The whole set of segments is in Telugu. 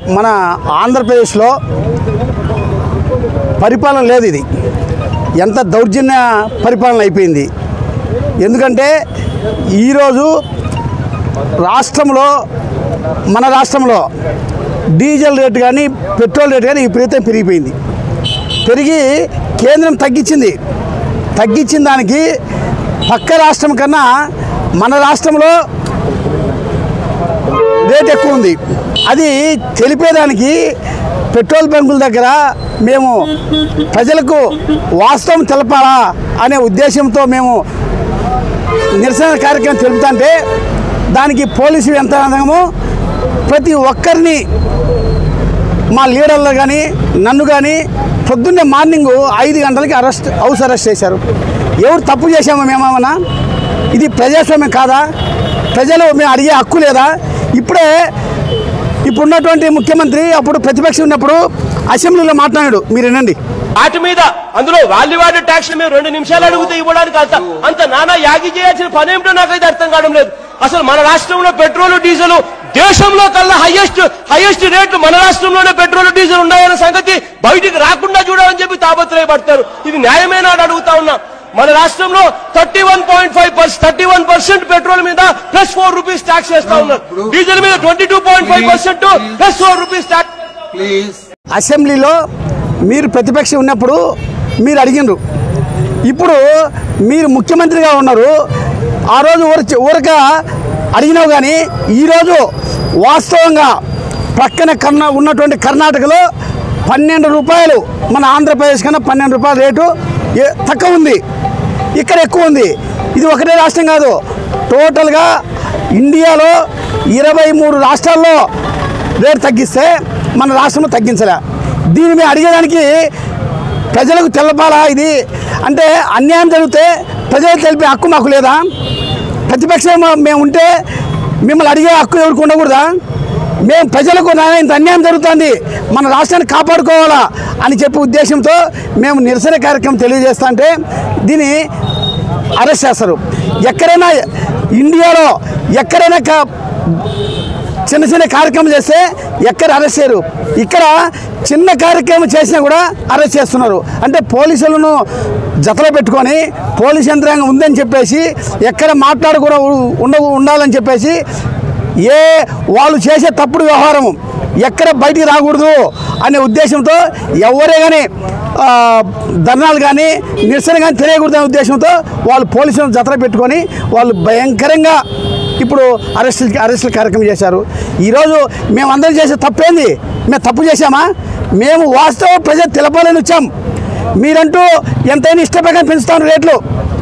మన ఆంధ్రప్రదేశ్లో పరిపాలన లేదు ఇది ఎంత దౌర్జన్య పరిపాలన అయిపోయింది ఎందుకంటే ఈరోజు రాష్ట్రంలో మన రాష్ట్రంలో డీజిల్ రేటు కానీ పెట్రోల్ రేటు కానీ విపరీతం పెరిగిపోయింది పెరిగి కేంద్రం తగ్గించింది తగ్గించిన దానికి పక్క రాష్ట్రం కన్నా మన రాష్ట్రంలో రేట్ ఎక్కువ ఉంది అది తెలిపేదానికి పెట్రోల్ బంకుల దగ్గర మేము ప్రజలకు వాస్తవం తెలపాలా అనే ఉద్దేశంతో మేము నిరసన కార్యక్రమం తెలుపుతుంటే దానికి పోలీసు యంత్రాంగము ప్రతి ఒక్కరిని మా లీడర్లు కానీ నన్ను కానీ పొద్దున్నే మార్నింగ్ ఐదు గంటలకి అరెస్ట్ హౌస్ అరెస్ట్ చేశారు ఎవరు తప్పు చేశామో మేమేమన్నా ఇది ప్రజాస్వామ్యం కాదా ప్రజలు మేము అడిగే హక్కు లేదా ఇప్పుడే ఇప్పుడున్నటువంటి ముఖ్యమంత్రి అప్పుడు ప్రతిపక్షం ఉన్నప్పుడు అసెంబ్లీలో మాట్లాడాడు మీరు వినండి వాటి మీద అందులో వాల్యూ వాటర్ ట్యాక్స్ మేము రెండు నిమిషాలు అడిగితే ఇవ్వడానికి అంత అంత నానా యాగి చేయాల్సిన పని ఏమిటో నాకైతే అర్థం కావడం లేదు అసలు మన రాష్ట్రంలో పెట్రోల్ డీజిల్ దేశంలో కల్లా హైయెస్ట్ హైయెస్ట్ రేట్లు మన రాష్ట్రంలోనే పెట్రోల్ డీజిల్ ఉన్నాయన్న సంగతి బయటికి రాకుండా చూడాలని చెప్పి తాపత్రయపడతారు ఇది న్యాయమేనా అని అడుగుతా ఉన్నా మన రాష్ట్రంలో thirty one point five percent thirty one percent petrol మీద ప్లస్ ఫోర్ రూపీస్ ట్యాక్స్ వేస్తా ఉన్నారు డీజిల్ మీద twenty two point five percent plus four rupees tax please అసెంబ్లీలో మీరు ప్రతిపక్షం ఉన్నప్పుడు మీరు అడిగినారు ఇప్పుడు మీరు ముఖ్యమంత్రిగా ఉన్నారు ఆ రోజు ఊర ఊరక అడిగినావు కానీ ఈరోజు వాస్తవంగా ప్రక్కన కర్ణా ఉన్నటువంటి కర్ణాటకలో పన్నెండు రూపాయలు మన ఆంధ్రప్రదేశ్ కన్నా పన్నెండు రూపాయల రేటు ఏ- తక్కువ ఉంది ఇక్కడ ఎక్కువ ఉంది ఇది ఒకటే రాష్ట్రం కాదు టోటల్గా ఇండియాలో ఇరవై మూడు రాష్ట్రాల్లో రేటు తగ్గిస్తే మన రాష్ట్రంలో తగ్గించలే దీన్ని మేము అడిగేదానికి ప్రజలకు తెలపాలా ఇది అంటే అన్యాయం జరిగితే ప్రజలకు తెలిపే హక్కు మాకు లేదా ప్రతిపక్షం మేము ఉంటే మిమ్మల్ని అడిగే హక్కు ఎవరికి ఉండకూడదా మేము ప్రజలకు నాయన ఇంత అన్యాయం జరుగుతుంది మన రాష్ట్రాన్ని కాపాడుకోవాలా అని చెప్పే ఉద్దేశంతో మేము నిరసన కార్యక్రమం తెలియజేస్తా అంటే దీన్ని అరెస్ట్ చేస్తారు ఎక్కడైనా ఇండియాలో ఎక్కడైనా కా- చిన్న చిన్న కార్యక్రమం చేస్తే ఎక్కడ అరెస్ట్ చేయరు ఇక్కడ చిన్న కార్యక్రమం చేసినా కూడా అరెస్ట్ చేస్తున్నారు అంటే పోలీసులను జతలో పెట్టుకొని పోలీస్ యంత్రాంగం ఉందని చెప్పేసి ఎక్కడ మాట్లాడకుండా ఉ- ఉండ ఉండాలని చెప్పేసి ఏ వాళ్ళు చేసే తప్పుడు వ్యవహారం ఎక్కడ బయటికి రాకూడదు అనే ఉద్దేశంతో ఎవరే కానీ ఆ, ధర్నాలు కానీ నిరసన కానీ తెలియకూడదు అనే ఉద్దేశంతో వాళ్ళు పోలీసులను జతలో పెట్టుకొని వాళ్ళు భయంకరంగా ఇప్పుడు అరెస్ట్ అరెస్టుల కార్యక్రమం చేశారు ఈరోజు మేమందరం చేసే తప్పేంది మేము తప్పు చేశామా మేము వాస్తవ ప్రజలు తెలపాలని వచ్చాం మీరంటూ ఎంతైనా ఇష్టప్రకారం పెంచుతాను రేట్లు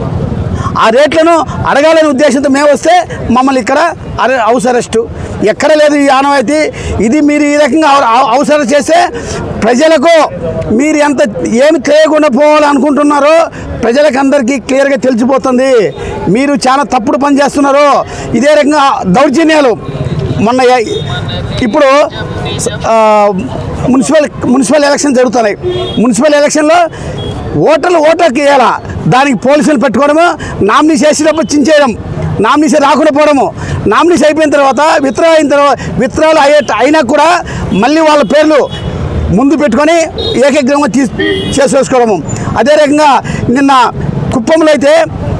ఆ రేట్లను అడగాలనే ఉద్దేశంతో మేము వస్తే మమ్మల్ని ఇక్కడ అరె హౌస్ అరెస్టు ఎక్కడ లేదు ఈ ఆనవాయితీ ఇది మీరు ఈ రకంగా హౌ- హౌస్ అరెస్ట్ చేస్తే ప్రజలకు మీరు ఎంత ఏమి తెలియకుండా పోవాలనుకుంటున్నారో ప్రజలకు అందరికీ క్లియర్గా తెలిసిపోతుంది మీరు చాలా తప్పుడు పని చేస్తున్నారు ఇదే రకంగా దౌర్జన్యాలు మొన్న ఎ- ఇప్పుడు ఆ, మున్సిపల్ మున్సిపల్ ఎలక్షన్ జరుగుతున్నాయి మున్సిపల్ ఎలక్షన్లో ఓటర్లు ఓటర్కి వేయాలా దానికి పోలీసులు పెట్టుకోవడము నామినేషన్ చేసినప్పుడు చించేయడం నామినేషన్ రాకుండా పోవడము నామినేషన్ అయిపోయిన తర్వాత విత్డ్రా అయిన తర్వాత విత్డ్రాలు అయ్యే అయినా కూడా మళ్ళీ వాళ్ళ పేర్లు ముందు పెట్టుకొని ఏకగ్రంగా తీ చేసేసుకోవడము అదే రకంగా నిన్న కుప్పంలో అయితే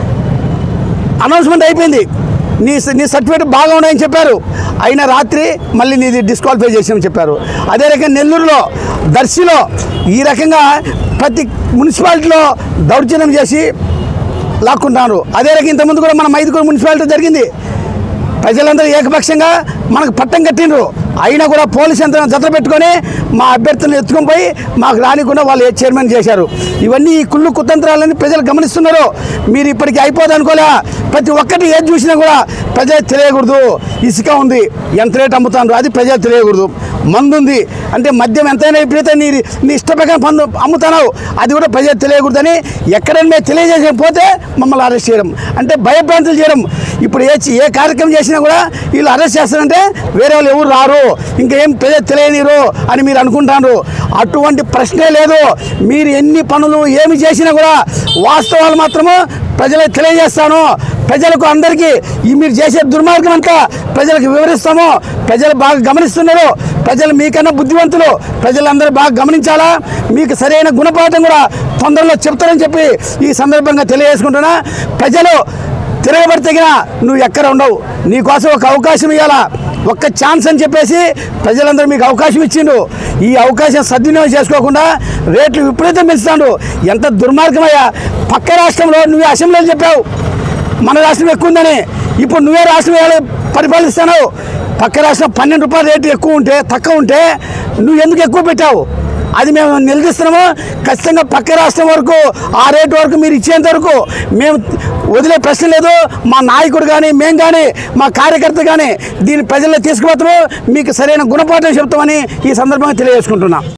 అనౌన్స్మెంట్ అయిపోయింది నీ నీ సర్టిఫికేట్ బాగా ఉన్నాయని చెప్పారు అయినా రాత్రి మళ్ళీ నీది డిస్క్వాలిఫై చేసామని చెప్పారు అదే రకంగా నెల్లూరులో దర్శిలో ఈ రకంగా ప్రతి మున్సిపాలిటీలో దౌర్జన్యం చేసి లాక్కుంటున్నారు అదే రకంగా ఇంతకుముందు కూడా మన మైదుకూరు మున్సిపాలిటీ జరిగింది ప్రజలందరూ ఏకపక్షంగా మనకు పట్టం కట్టిండ్రు అయినా కూడా పోలీస్ యంత్రాన్ని జత పెట్టుకొని మా అభ్యర్థులను ఎత్తుకొని పోయి మాకు రానికుండా వాళ్ళు చైర్మన్ చేశారు ఇవన్నీ ఈ కుళ్ళు కుతంత్రాలని ప్రజలు గమనిస్తున్నారు మీరు ఇప్పటికీ అయిపోదు అనుకోలే ప్రతి ఒక్కటి ఏది చూసినా కూడా ప్రజలకు తెలియకూడదు ఇసుక ఉంది ఎంత రేటు అమ్ముతాను అది ప్రజలకు తెలియకూడదు మందు ఉంది అంటే మద్యం ఎంతైనా విపరీతం నీ నీ ఇష్టప్రకారం పందు అమ్ముతున్నావు అది కూడా ప్రజలకు తెలియకూడదని ఎక్కడైనా మేము తెలియజేయకపోతే మమ్మల్ని అరెస్ట్ చేయడం అంటే భయభ్రాంతులు చేయడం ఇప్పుడు ఏ ఏ కార్యక్రమం చేసినా కూడా వీళ్ళు అరెస్ట్ చేస్తారంటే వేరే వాళ్ళు ఎవరు రారు ఇంకేం ప్రజలు తెలియనిరు అని మీరు అనుకుంటారు అటువంటి ప్రశ్నే లేదు మీరు ఎన్ని పనులు ఏమి చేసినా కూడా వాస్తవాలు మాత్రము ప్రజలకు తెలియజేస్తాను ప్రజలకు అందరికీ ఈ మీరు చేసే దుర్మార్గం అంతా ప్రజలకు వివరిస్తాము ప్రజలు బాగా గమనిస్తున్నారు ప్రజలు మీకన్నా బుద్ధివంతులు ప్రజలందరూ బాగా గమనించాలా మీకు సరైన గుణపాఠం కూడా తొందరలో చెప్తారని చెప్పి ఈ సందర్భంగా తెలియజేసుకుంటున్నా ప్రజలు తిరగబడితేగిన నువ్వు ఎక్కడ ఉండవు నీకోసం ఒక అవకాశం ఇవ్వాలా ఒక్క ఛాన్స్ అని చెప్పేసి ప్రజలందరూ మీకు అవకాశం ఇచ్చిండు ఈ అవకాశం సద్వినియోగం చేసుకోకుండా రేట్లు విపరీతం పెంచుతాడు ఎంత దుర్మార్గమయ్యా పక్క రాష్ట్రంలో నువ్వు అసెంబ్లీలో చెప్పావు మన రాష్ట్రం ఎక్కువ ఉందని ఇప్పుడు నువ్వే రాష్ట్రం ఎలా పరిపాలిస్తాను పక్క రాష్ట్రం పన్నెండు రూపాయల రేటు ఎక్కువ ఉంటే తక్కువ ఉంటే నువ్వు ఎందుకు ఎక్కువ పెట్టావు అది మేము నిలదీస్తున్నాము ఖచ్చితంగా పక్క రాష్ట్రం వరకు ఆ రేటు వరకు మీరు ఇచ్చేంత వరకు మేము వదిలే ప్రశ్న లేదు మా నాయకుడు కానీ మేము కానీ మా కార్యకర్త కానీ దీన్ని ప్రజల్లో తీసుకుపోతాము మీకు సరైన గుణపాఠం చెప్తామని ఈ సందర్భంగా తెలియజేసుకుంటున్నాం